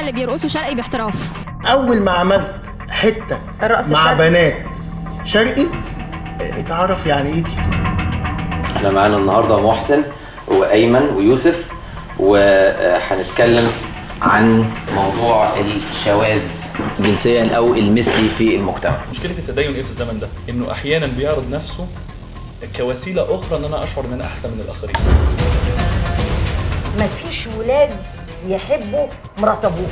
اللي بيرقصوا شرقي باحتراف اول ما عملت حته الرقص مع الشرقي. بنات شرقي اتعرف يعني ايه تيتو احنا معانا النهارده محسن وايمن ويوسف وهنتكلم عن موضوع الشواذ جنسيا او المثلي في المجتمع مشكله التدين ايه في الزمن ده؟ انه احيانا بيعرض نفسه كوسيله اخرى ان انا اشعر ان انا احسن من الاخرين. مفيش ولاد يحبوا مرات ابوه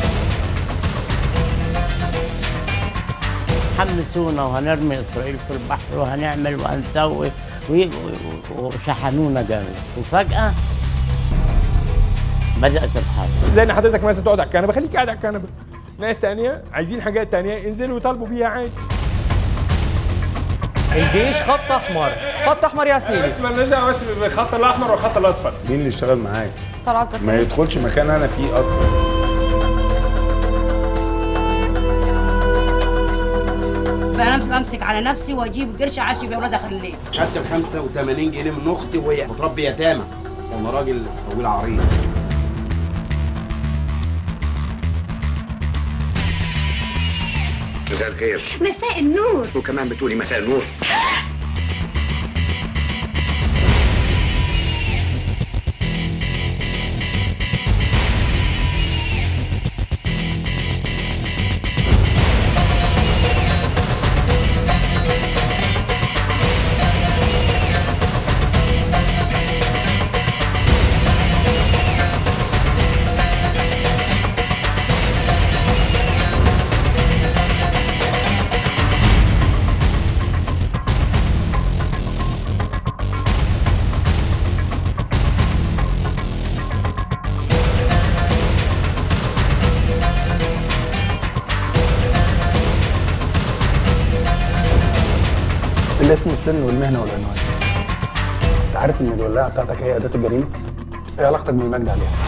حمسونا وهنرمي اسرائيل في البحر وهنعمل وهنسوي ويجوا وشحنونا جامد وفجاه بدات الحرب زي ان حضرتك مثلا تقعد على الكنبه خليك قاعد على الكنبه ناس تانية عايزين حاجات تانية انزلوا وطالبوا بيها عادي الجيش خط احمر خط احمر يا سيدي بس مالناش دعوه بس بالخط الاحمر والخط الاصفر مين اللي اشتغل معاك طلعت ما زكريا يدخلش مكان انا فيه اصلا فانا بمسك على نفسي واجيب قرش عشي باولاد اخليه خدت ال 85 جنيه من اختي وهي بتربي يتامى وانا راجل طويل عريض مساء الخير مساء النور وكمان بتقولي مساء النور اللي اسمه السن والمهنه والعنوان انت عارف ان الولاعه بتاعتك هي اداه الجريمه ايه علاقتك بالمجد عليها